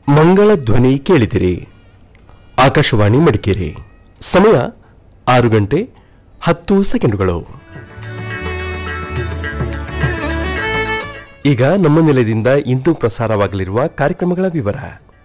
ಮಂಗಳ ಧ್ವನಿ ಕೇಳಿದಿರಿ ಆಕಾಶವಾಣಿ ಮಡಿಕೇರಿ ಸಮಯ ಆರು ಗಂಟೆ ಹತ್ತು ಸೆಕೆಂಡುಗಳು ಈಗ ನಮ್ಮ ನಿಲಯದಿಂದ ಇಂದು ಪ್ರಸಾರವಾಗಲಿರುವ ಕಾರ್ಯಕ್ರಮಗಳ ವಿವರ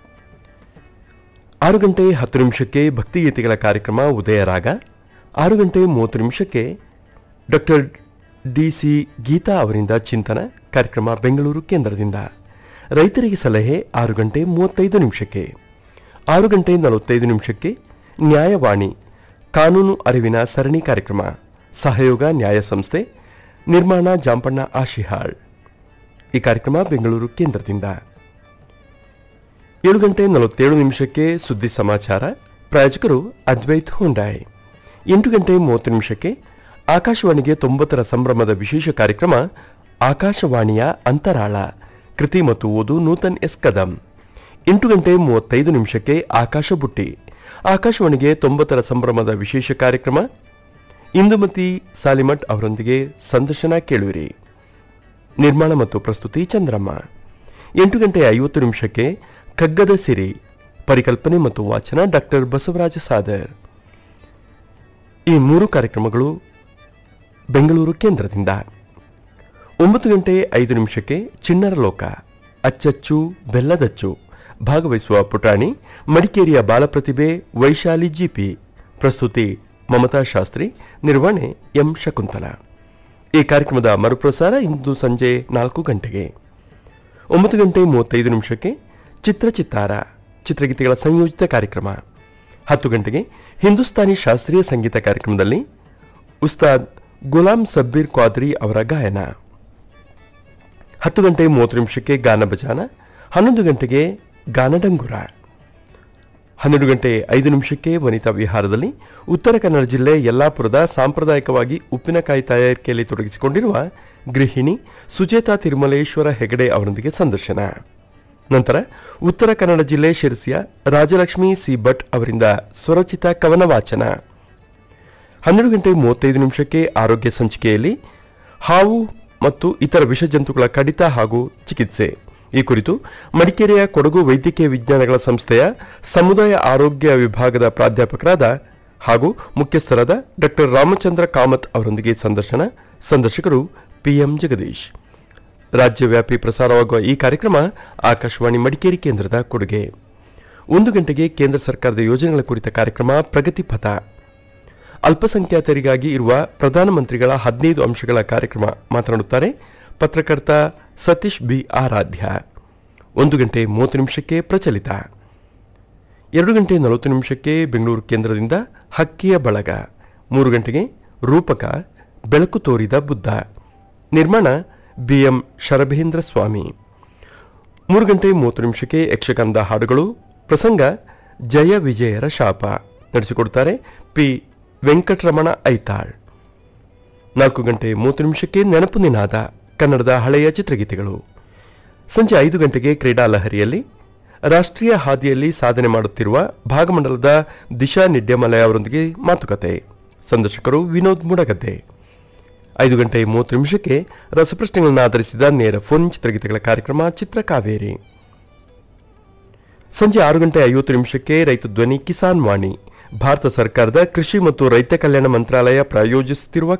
ಆರು ಗಂಟೆ ಹತ್ತು ನಿಮಿಷಕ್ಕೆ ಭಕ್ತಿಗೀತೆಗಳ ಕಾರ್ಯಕ್ರಮ ಉದಯ ರಾಗ ಆರು ಗಂಟೆ ಮೂವತ್ತು ನಿಮಿಷಕ್ಕೆ ಡಾಕ್ಟರ್ ಡಿ ಸಿ ಗೀತಾ ಅವರಿಂದ ಚಿಂತನ ಕಾರ್ಯಕ್ರಮ ಬೆಂಗಳೂರು ಕೇಂದ್ರದಿಂದ ರೈತರಿಗೆ ಸಲಹೆ ಆರು ಗಂಟೆ ಮೂವತ್ತೈದು ನಿಮಿಷಕ್ಕೆ ಆರು ಗಂಟೆ ನಲವತ್ತೈದು ನಿಮಿಷಕ್ಕೆ ನ್ಯಾಯವಾಣಿ ಕಾನೂನು ಅರಿವಿನ ಸರಣಿ ಕಾರ್ಯಕ್ರಮ ಸಹಯೋಗ ನ್ಯಾಯ ಸಂಸ್ಥೆ ನಿರ್ಮಾಣ ಜಾಂಪಣ್ಣ ಆಶಿಹಾಳ್ ಈ ಕಾರ್ಯಕ್ರಮ ಬೆಂಗಳೂರು ಕೇಂದ್ರದಿಂದ ಏಳು ಗಂಟೆ ನಲವತ್ತೇಳು ನಿಮಿಷಕ್ಕೆ ಸುದ್ದಿ ಸಮಾಚಾರ ಪ್ರಾಯೋಜಕರು ಅದ್ವೈತ್ ಹುಂಡಾಯ್ ಎಂಟು ಗಂಟೆ ಮೂವತ್ತು ನಿಮಿಷಕ್ಕೆ ಆಕಾಶವಾಣಿಗೆ ತೊಂಬತ್ತರ ಸಂಭ್ರಮದ ವಿಶೇಷ ಕಾರ್ಯಕ್ರಮ ಆಕಾಶವಾಣಿಯ ಅಂತರಾಳ ಕೃತಿ ಮತ್ತು ಓದು ನೂತನ್ ಎಸ್ ಕದಂ ಎಂಟು ಗಂಟೆ ಮೂವತ್ತೈದು ನಿಮಿಷಕ್ಕೆ ಆಕಾಶ ಬುಟ್ಟಿ ಆಕಾಶವಾಣಿಗೆ ತೊಂಬತ್ತರ ಸಂಭ್ರಮದ ವಿಶೇಷ ಕಾರ್ಯಕ್ರಮ ಇಂದುಮತಿ ಸಾಲಿಮಠ್ ಅವರೊಂದಿಗೆ ಸಂದರ್ಶನ ಕೇಳುವಿರಿ ನಿರ್ಮಾಣ ಮತ್ತು ಪ್ರಸ್ತುತಿ ಚಂದ್ರಮ್ಮ ಎಂಟು ಗಂಟೆ ಐವತ್ತು ನಿಮಿಷಕ್ಕೆ ಕಗ್ಗದ ಸಿರಿ ಪರಿಕಲ್ಪನೆ ಮತ್ತು ವಾಚನ ಡಾಕ್ಟರ್ ಬಸವರಾಜ ಸಾದರ್ ಈ ಮೂರು ಕಾರ್ಯಕ್ರಮಗಳು ಬೆಂಗಳೂರು ಕೇಂದ್ರದಿಂದ ಒಂಬತ್ತು ಗಂಟೆ ಐದು ನಿಮಿಷಕ್ಕೆ ಚಿಣ್ಣರ ಲೋಕ ಅಚ್ಚಚ್ಚು ಬೆಲ್ಲದಚ್ಚು ಭಾಗವಹಿಸುವ ಪುಟಾಣಿ ಮಡಿಕೇರಿಯ ಬಾಲಪ್ರತಿಭೆ ವೈಶಾಲಿ ಜಿಪಿ ಪ್ರಸ್ತುತಿ ಮಮತಾ ಶಾಸ್ತ್ರಿ ನಿರ್ವಹಣೆ ಎಂ ಶಕುಂತಲ ಈ ಕಾರ್ಯಕ್ರಮದ ಮರುಪ್ರಸಾರ ಇಂದು ಸಂಜೆ ನಾಲ್ಕು ಗಂಟೆಗೆ ಒಂಬತ್ತು ಗಂಟೆ ಮೂವತ್ತೈದು ನಿಮಿಷಕ್ಕೆ ಚಿತ್ರಚಿತ್ತಾರ ಚಿತ್ರಗೀತೆಗಳ ಸಂಯೋಜಿತ ಕಾರ್ಯಕ್ರಮ ಹತ್ತು ಗಂಟೆಗೆ ಹಿಂದೂಸ್ತಾನಿ ಶಾಸ್ತ್ರೀಯ ಸಂಗೀತ ಕಾರ್ಯಕ್ರಮದಲ್ಲಿ ಉಸ್ತಾದ್ ಗುಲಾಂ ಸಬ್ಬೀರ್ ಕ್ವಾದ್ರಿ ಅವರ ಗಾಯನ ಹತ್ತು ಗಂಟೆ ಮೂವತ್ತು ನಿಮಿಷಕ್ಕೆ ಗಾನ ಭಜಾನ ಹನ್ನೊಂದು ಗಂಟೆಗೆ ಗಾನಡಂಗುರ ಹನ್ನೆರಡು ಗಂಟೆ ಐದು ನಿಮಿಷಕ್ಕೆ ವನಿತಾ ವಿಹಾರದಲ್ಲಿ ಉತ್ತರ ಕನ್ನಡ ಜಿಲ್ಲೆ ಯಲ್ಲಾಪುರದ ಸಾಂಪ್ರದಾಯಿಕವಾಗಿ ಉಪ್ಪಿನಕಾಯಿ ತಯಾರಿಕೆಯಲ್ಲಿ ತೊಡಗಿಸಿಕೊಂಡಿರುವ ಗೃಹಿಣಿ ಸುಜೇತಾ ತಿರುಮಲೇಶ್ವರ ಹೆಗಡೆ ಅವರೊಂದಿಗೆ ಸಂದರ್ಶನ ನಂತರ ಉತ್ತರ ಕನ್ನಡ ಜಿಲ್ಲೆ ಶಿರಸಿಯ ರಾಜಲಕ್ಷ್ಮಿ ಸಿ ಭಟ್ ಅವರಿಂದ ಸ್ವರಚಿತ ಕವನ ವಾಚನ ಹನ್ನೆರಡು ಗಂಟೆ ಮೂವತ್ತೈದು ನಿಮಿಷಕ್ಕೆ ಆರೋಗ್ಯ ಸಂಚಿಕೆಯಲ್ಲಿ ಹಾವು ಮತ್ತು ಇತರ ವಿಷಜಂತುಗಳ ಕಡಿತ ಹಾಗೂ ಚಿಕಿತ್ಸೆ ಈ ಕುರಿತು ಮಡಿಕೇರಿಯ ಕೊಡಗು ವೈದ್ಯಕೀಯ ವಿಜ್ಞಾನಗಳ ಸಂಸ್ಥೆಯ ಸಮುದಾಯ ಆರೋಗ್ಯ ವಿಭಾಗದ ಪ್ರಾಧ್ಯಾಪಕರಾದ ಹಾಗೂ ಮುಖ್ಯಸ್ಥರಾದ ಡಾಕ್ಟರ್ ರಾಮಚಂದ್ರ ಕಾಮತ್ ಅವರೊಂದಿಗೆ ಸಂದರ್ಶನ ಸಂದರ್ಶಕರು ಪಿಎಂ ಜಗದೀಶ್ ರಾಜ್ಯವ್ಯಾಪಿ ಪ್ರಸಾರವಾಗುವ ಈ ಕಾರ್ಯಕ್ರಮ ಆಕಾಶವಾಣಿ ಮಡಿಕೇರಿ ಕೇಂದ್ರದ ಕೊಡುಗೆ ಒಂದು ಗಂಟೆಗೆ ಕೇಂದ್ರ ಸರ್ಕಾರದ ಯೋಜನೆಗಳ ಕುರಿತ ಕಾರ್ಯಕ್ರಮ ಪ್ರಗತಿ ಪಥ ಅಲ್ಪಸಂಖ್ಯಾತರಿಗಾಗಿ ಇರುವ ಪ್ರಧಾನಮಂತ್ರಿಗಳ ಹದಿನೈದು ಅಂಶಗಳ ಕಾರ್ಯಕ್ರಮ ಮಾತನಾಡುತ್ತಾರೆ ಪತ್ರಕರ್ತ ಸತೀಶ್ ಬಿ ಆರಾಧ್ಯ ಒಂದು ಗಂಟೆ ಮೂವತ್ತು ನಿಮಿಷಕ್ಕೆ ಪ್ರಚಲಿತ ಎರಡು ಗಂಟೆ ನಲವತ್ತು ನಿಮಿಷಕ್ಕೆ ಬೆಂಗಳೂರು ಕೇಂದ್ರದಿಂದ ಹಕ್ಕಿಯ ಬಳಗ ಮೂರು ಗಂಟೆಗೆ ರೂಪಕ ಬೆಳಕು ತೋರಿದ ಬುದ್ಧ ನಿರ್ಮಾಣ ಬಿಎಂ ಶರಭೇಂದ್ರ ಸ್ವಾಮಿ ಮೂರು ಗಂಟೆ ಮೂವತ್ತು ನಿಮಿಷಕ್ಕೆ ಯಕ್ಷಗಾನದ ಹಾಡುಗಳು ಪ್ರಸಂಗ ಜಯ ವಿಜಯರ ಶಾಪ ನಡೆಸಿಕೊಡುತ್ತಾರೆ ಪಿ ವೆಂಕಟರಮಣ ಐತಾಳ್ ನಾಲ್ಕು ಗಂಟೆ ಮೂವತ್ತು ನಿಮಿಷಕ್ಕೆ ನೆನಪು ನಿನಾದ ಕನ್ನಡದ ಹಳೆಯ ಚಿತ್ರಗೀತೆಗಳು ಸಂಜೆ ಐದು ಗಂಟೆಗೆ ಕ್ರೀಡಾ ಲಹರಿಯಲ್ಲಿ ರಾಷ್ಟ್ರೀಯ ಹಾದಿಯಲ್ಲಿ ಸಾಧನೆ ಮಾಡುತ್ತಿರುವ ಭಾಗಮಂಡಲದ ದಿಶಾ ನಿಡ್ಯಮಲಯ ಅವರೊಂದಿಗೆ ಮಾತುಕತೆ ಸಂದರ್ಶಕರು ವಿನೋದ್ ಮುಡಗದ್ದೆ ಐದು ಗಂಟೆ ಮೂವತ್ತು ನಿಮಿಷಕ್ಕೆ ರಸಪ್ರಶ್ನೆಗಳನ್ನು ಆಧರಿಸಿದ ನೇರ ಫೋನ್ ಚಿತ್ರಗೀತೆಗಳ ಕಾರ್ಯಕ್ರಮ ಚಿತ್ರಕಾವೇರಿ ಸಂಜೆ ಆರು ಗಂಟೆ ಐವತ್ತು ನಿಮಿಷಕ್ಕೆ ರೈತ ಧ್ವನಿ ಕಿಸಾನ್ ವಾಣಿ ಭಾರತ ಸರ್ಕಾರದ ಕೃಷಿ ಮತ್ತು ರೈತ ಕಲ್ಯಾಣ ಮಂತ್ರಾಲಯ ಪ್ರಾಯೋಜಿಸುತ್ತಿರುವ